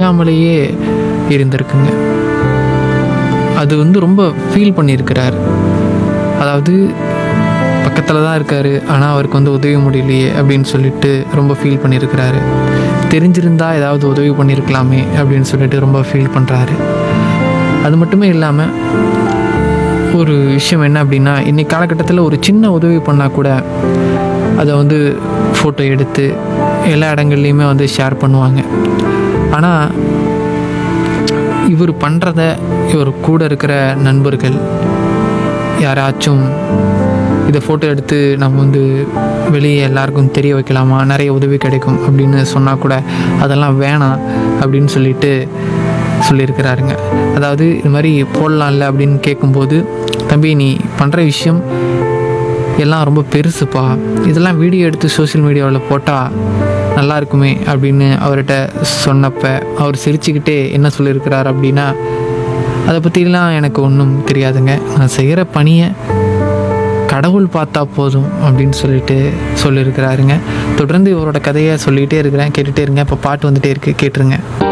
தெரியாமலேயே இருந்திருக்குங்க அது வந்து ரொம்ப ஃபீல் பண்ணியிருக்கிறார் அதாவது பக்கத்தில் தான் இருக்கார் ஆனால் அவருக்கு வந்து உதவி முடியலையே அப்படின்னு சொல்லிட்டு ரொம்ப ஃபீல் பண்ணியிருக்கிறாரு தெரிஞ்சிருந்தா ஏதாவது உதவி பண்ணியிருக்கலாமே அப்படின்னு சொல்லிட்டு ரொம்ப ஃபீல் பண்ணுறாரு அது மட்டுமே இல்லாமல் ஒரு விஷயம் என்ன அப்படின்னா இன்னைக்கு காலகட்டத்தில் ஒரு சின்ன உதவி பண்ணால் கூட அதை வந்து ஃபோட்டோ எடுத்து எல்லா இடங்கள்லையுமே வந்து ஷேர் பண்ணுவாங்க ஆனால் இவர் பண்ணுறத இவர் கூட இருக்கிற நண்பர்கள் யாராச்சும் இதை ஃபோட்டோ எடுத்து நம்ம வந்து வெளியே எல்லாருக்கும் தெரிய வைக்கலாமா நிறைய உதவி கிடைக்கும் அப்படின்னு சொன்னால் கூட அதெல்லாம் வேணாம் அப்படின்னு சொல்லிட்டு சொல்லியிருக்கிறாருங்க அதாவது இது மாதிரி போடலாம்ல அப்படின்னு கேட்கும்போது தம்பி நீ பண்ணுற விஷயம் எல்லாம் ரொம்ப பெருசுப்பா இதெல்லாம் வீடியோ எடுத்து சோஷியல் மீடியாவில் போட்டால் நல்லா இருக்குமே அப்படின்னு அவர்கிட்ட சொன்னப்ப அவர் சிரிச்சுக்கிட்டே என்ன சொல்லியிருக்கிறார் அப்படின்னா அதை பற்றிலாம் எனக்கு ஒன்றும் தெரியாதுங்க நான் செய்கிற பணியை கடவுள் பார்த்தா போதும் அப்படின்னு சொல்லிட்டு சொல்லியிருக்கிறாருங்க தொடர்ந்து இவரோட கதையை சொல்லிகிட்டே இருக்கிறேன் கேட்டுகிட்டே இருங்க இப்போ பாட்டு வந்துட்டே இருக்கு கேட்டுருங்க